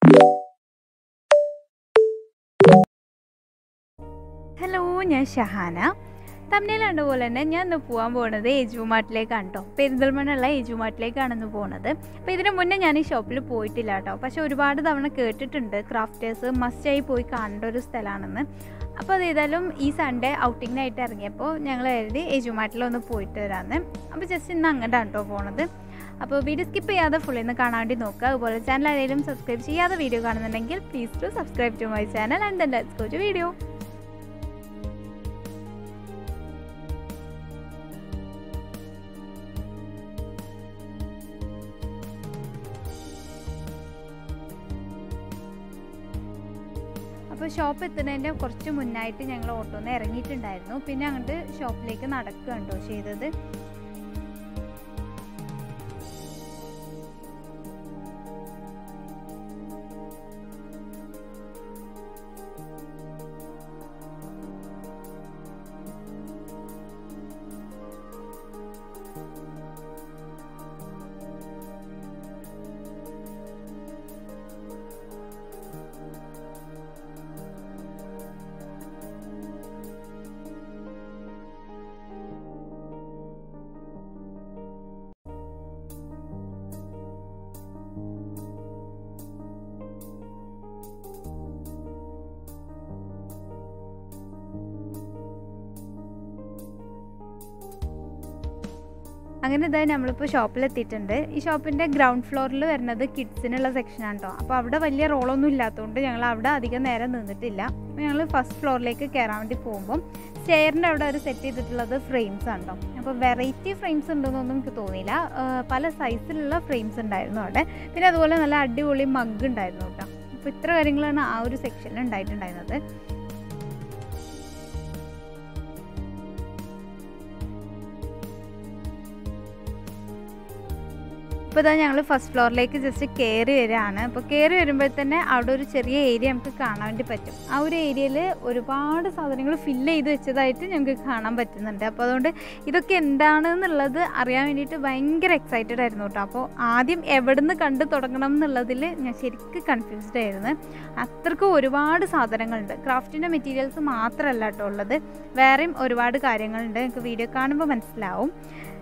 hello ഞാൻ ഷഹാന തമ്മിൽ കണ്ടപോലെ തന്നെ ഞാൻ ഇന്ന് പോകാൻ പോകുന്നത് ഏജു മാർട്ടിലേക്കാണ് കേട്ടോ പെരിന്തൽമണ്ണുള്ള ഏജു മാർട്ടിലേക്കാണ് ഇന്ന് പോകുന്നത് അപ്പോൾ ഇതിന് മുന്നേ ഞാൻ ഈ ഷോപ്പിൽ പോയിട്ടില്ല കേട്ടോ പക്ഷേ ഒരുപാട് തവണ കേട്ടിട്ടുണ്ട് ക്രാഫ്റ്റേഴ്സ് മസ്റ്റായി പോയി കാണേണ്ട ഒരു സ്ഥലമാണെന്ന് അപ്പോൾ അത് ഏതായാലും ഈ സൺഡേ ഔട്ടിങ്ങിനായിട്ട് ഇറങ്ങിയപ്പോൾ ഞങ്ങൾ കരുതി ഏജു മാർട്ടിൽ ഒന്ന് പോയിട്ട് വരാമെന്ന് അപ്പോൾ ജസ്റ്റ് ഇന്ന് അങ്ങോട്ടാണ് കേട്ടോ പോണത് അപ്പോൾ വീഡിയോ സ്കിപ്പ് ചെയ്യാതെ ഫുൾ ഇന്ന് കാണാൻ വേണ്ടി നോക്കുക അതുപോലെ ചാനൽ ആരെങ്കിലും സബ്സ്ക്രൈബ് ചെയ്യാതെ വീഡിയോ കാണുന്നുണ്ടെങ്കിൽ please to subscribe to my channel and then let's go to video അപ്പോൾ ഷോപ്പ് എത്തുന്നതിൻ്റെ കുറച്ച് മുന്നായിട്ട് ഞങ്ങൾ ഓട്ടോന്ന് ഇറങ്ങിയിട്ടുണ്ടായിരുന്നു പിന്നെ അങ്ങോട്ട് ഷോപ്പിലേക്ക് നടക്കുകയുണ്ടോ ചെയ്തത് അങ്ങനെ ഇതായി നമ്മളിപ്പോൾ ഷോപ്പിലെത്തിയിട്ടുണ്ട് ഈ ഷോപ്പിൻ്റെ ഗ്രൗണ്ട് ഫ്ലോറിൽ വരുന്നത് കിഡ്സിനുള്ള സെക്ഷനാണ് കേട്ടോ അപ്പോൾ അവിടെ വലിയ റോളൊന്നും ഇല്ലാത്തതുകൊണ്ട് ഞങ്ങൾ അവിടെ അധികം നേരം നിന്നിട്ടില്ല അപ്പോൾ ഞങ്ങൾ ഫസ്റ്റ് ഫ്ലോറിലേക്ക് കയറാൻ വേണ്ടി പോകുമ്പോൾ സ്റ്റെയറിൻ്റെ അവിടെ ഒരു സെറ്റ് ചെയ്തിട്ടുള്ളത് ഫ്രെയിംസ് ആണ് കേട്ടോ അപ്പോൾ വെറൈറ്റി ഫ്രെയിംസ് ഉണ്ടെന്നൊന്നും എനിക്ക് തോന്നിയില്ല പല സൈസിലുള്ള ഫ്രെയിംസ് ഉണ്ടായിരുന്നു അവിടെ പിന്നെ അതുപോലെ നല്ല അടിപൊളി മഗ് ഉണ്ടായിരുന്നു കേട്ടോ അപ്പോൾ ഇത്ര കാര്യങ്ങളാണ് ആ ഒരു സെക്ഷനിൽ ഉണ്ടായിട്ടുണ്ടായിരുന്നത് ഇപ്പോൾ ഇതാ ഞങ്ങൾ ഫസ്റ്റ് ഫ്ലോറിലേക്ക് ജസ്റ്റ് കയറി വരികയാണ് അപ്പോൾ കയറി വരുമ്പോൾ തന്നെ അവിടെ ഒരു ചെറിയ ഏരിയ നമുക്ക് കാണാൻ വേണ്ടി പറ്റും ആ ഒരു ഏരിയയിൽ ഒരുപാട് സാധനങ്ങൾ ഫില്ല് ചെയ്ത് വെച്ചതായിട്ട് ഞങ്ങൾക്ക് കാണാൻ പറ്റുന്നുണ്ട് അപ്പോൾ അതുകൊണ്ട് ഇതൊക്കെ എന്താണെന്നുള്ളത് അറിയാൻ വേണ്ടിയിട്ട് ഭയങ്കര എക്സൈറ്റഡ് ആയിരുന്നു കേട്ടോ അപ്പോൾ ആദ്യം എവിടെ നിന്ന് കണ്ടു തുടങ്ങണം എന്നുള്ളതിൽ ഞാൻ ശരിക്കും കൺഫ്യൂസ്ഡ് ആയിരുന്നു അത്രക്കും ഒരുപാട് സാധനങ്ങളുണ്ട് ക്രാഫ്റ്റിൻ്റെ മെറ്റീരിയൽസ് മാത്രമല്ല കേട്ടോ ഉള്ളത് വേറെയും ഒരുപാട് കാര്യങ്ങളുണ്ട് നിങ്ങൾക്ക് വീഡിയോ കാണുമ്പോൾ മനസ്സിലാവും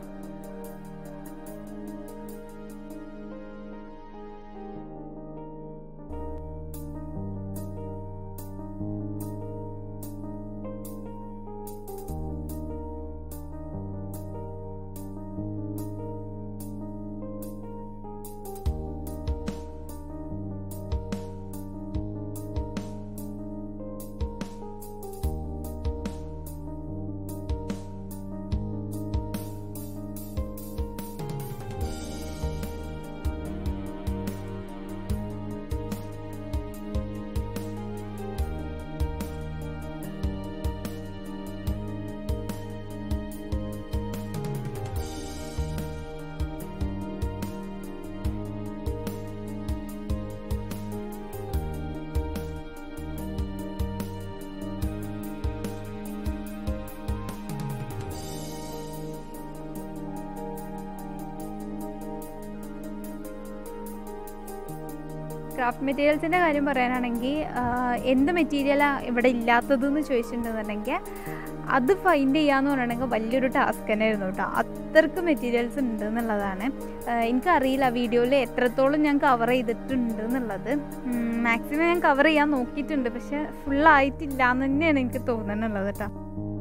ക്രാഫ്റ്റ് മെറ്റീരിയൽസിൻ്റെ കാര്യം പറയാനാണെങ്കിൽ എന്ത് മെറ്റീരിയലാണ് ഇവിടെ ഇല്ലാത്തതെന്ന് ചോദിച്ചിട്ടുണ്ടെന്നുണ്ടെങ്കിൽ അത് ഫൈൻഡ് ചെയ്യാന്ന് പറയണമെങ്കിൽ വലിയൊരു ടാസ്ക് തന്നെയായിരുന്നു കേട്ടോ അത്രക്ക് മെറ്റീരിയൽസ് ഉണ്ട് എന്നുള്ളതാണ് എനിക്കറിയില്ല വീഡിയോയിൽ എത്രത്തോളം ഞാൻ കവർ ചെയ്തിട്ടുണ്ട് എന്നുള്ളത് മാക്സിമം ഞാൻ കവർ ചെയ്യാൻ നോക്കിയിട്ടുണ്ട് പക്ഷെ ഫുള്ളായിട്ടില്ല എന്ന് തന്നെയാണ് എനിക്ക് തോന്നുന്നുള്ളത് കേട്ടോ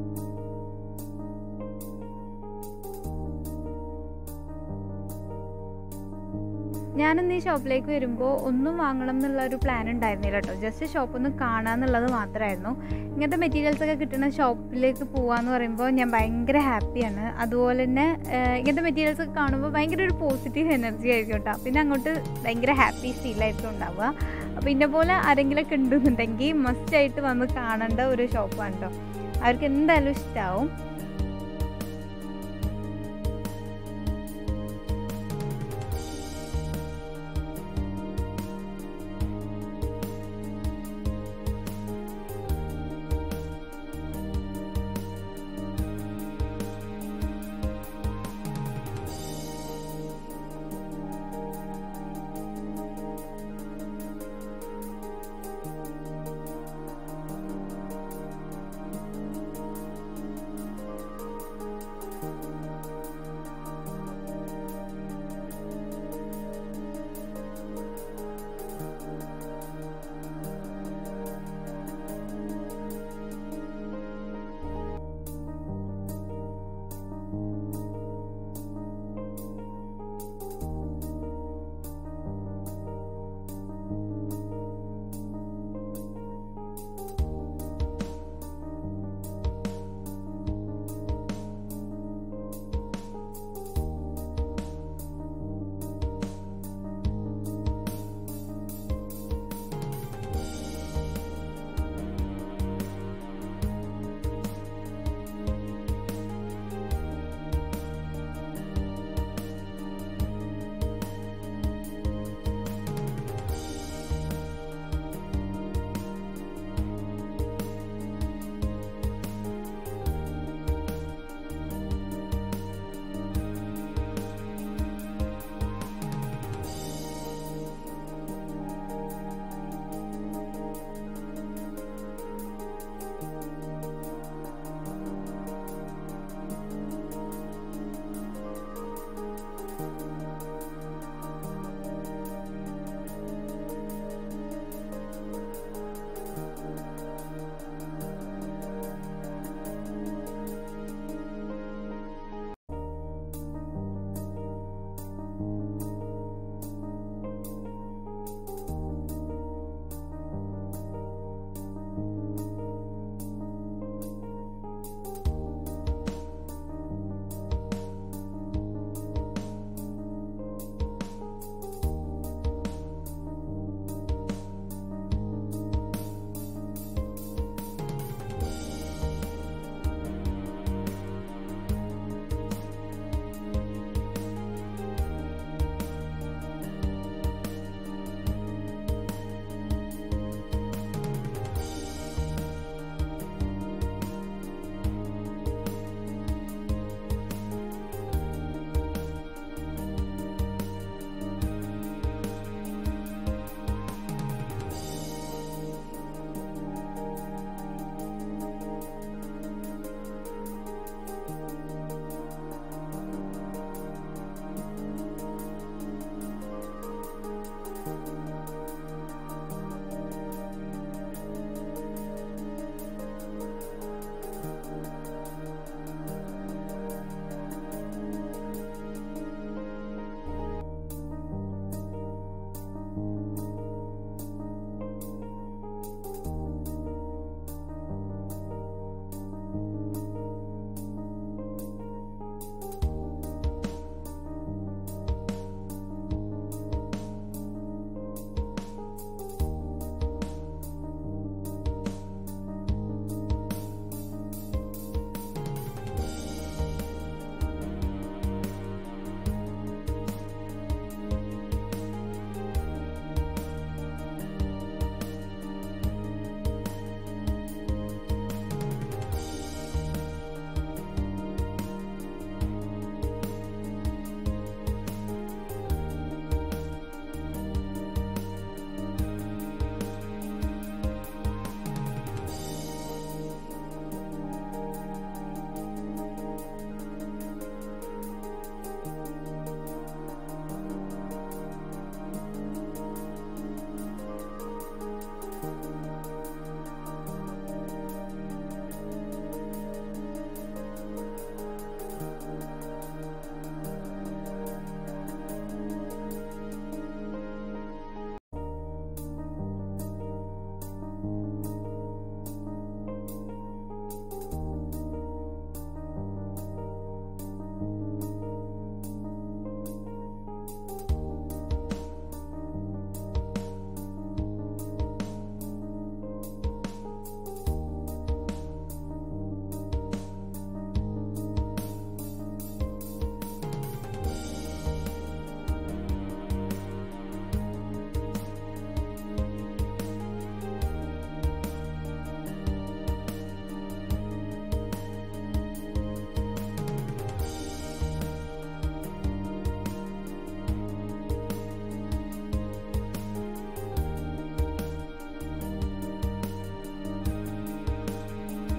ഞാനിന്ന് ഈ ഷോപ്പിലേക്ക് വരുമ്പോൾ ഒന്നും വാങ്ങണം എന്നുള്ള ഒരു പ്ലാൻ ഉണ്ടായിരുന്നില്ല കേട്ടോ ജസ്റ്റ് ഷോപ്പ് ഒന്ന് കാണുക എന്നുള്ളത് മാത്രമായിരുന്നു ഇങ്ങനത്തെ മെറ്റീരിയൽസ് ഒക്കെ കിട്ടുന്ന ഷോപ്പിലേക്ക് പോകാമെന്ന് പറയുമ്പോൾ ഞാൻ ഭയങ്കര ഹാപ്പിയാണ് അതുപോലെ തന്നെ ഇങ്ങനത്തെ മെറ്റീരിയൽസ് ഒക്കെ കാണുമ്പോൾ ഭയങ്കര ഒരു പോസിറ്റീവ് എനർജി ആയിരിക്കും കേട്ടോ പിന്നെ അങ്ങോട്ട് ഭയങ്കര ഹാപ്പി ഫീലായിരിക്കും ഉണ്ടാവുക അപ്പോൾ ഇന്ന പോലെ ആരെങ്കിലുമൊക്കെ ഉണ്ടെന്നുണ്ടെങ്കിൽ മസ്റ്റായിട്ട് വന്ന് കാണേണ്ട ഒരു ഷോപ്പാണ് കേട്ടോ അവർക്ക് എന്തായാലും ഇഷ്ടമാവും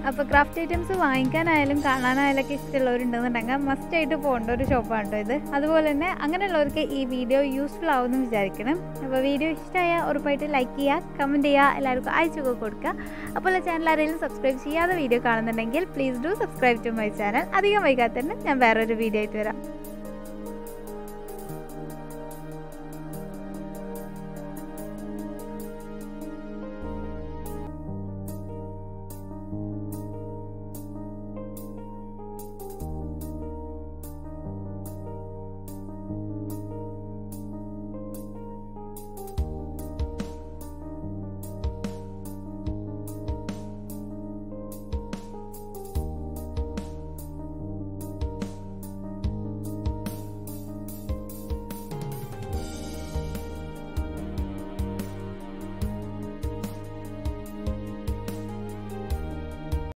അപ്പോൾ ക്രാഫ്റ്റ് ഐറ്റംസ് വാങ്ങിക്കാനായാലും കാണാനായാലും ഒക്കെ ഇഷ്ടമുള്ളവരുണ്ടെന്നുണ്ടെങ്കിൽ മസ്റ്റായിട്ട് പോകേണ്ട ഒരു ഷോപ്പാണ് കേട്ടോ ഇത് അതുപോലെ തന്നെ അങ്ങനെയുള്ളവർക്ക് ഈ വീഡിയോ യൂസ്ഫുൾ ആവുമെന്ന് വിചാരിക്കണം അപ്പോൾ വീഡിയോ ഇഷ്ടമായ ഉറപ്പായിട്ട് ലൈക്ക് ചെയ്യുക കമൻറ്റ് ചെയ്യുക എല്ലാവർക്കും അയച്ചൊക്കെ കൊടുക്കുക അപ്പോൾ ചാനൽ ആരെങ്കിലും സബ്സ്ക്രൈബ് ചെയ്യാതെ വീഡിയോ കാണുന്നുണ്ടെങ്കിൽ please do subscribe to my channel അധികം വൈകാതെ തന്നെ ഞാൻ വേറൊരു വീഡിയോ ആയിട്ട് വരാം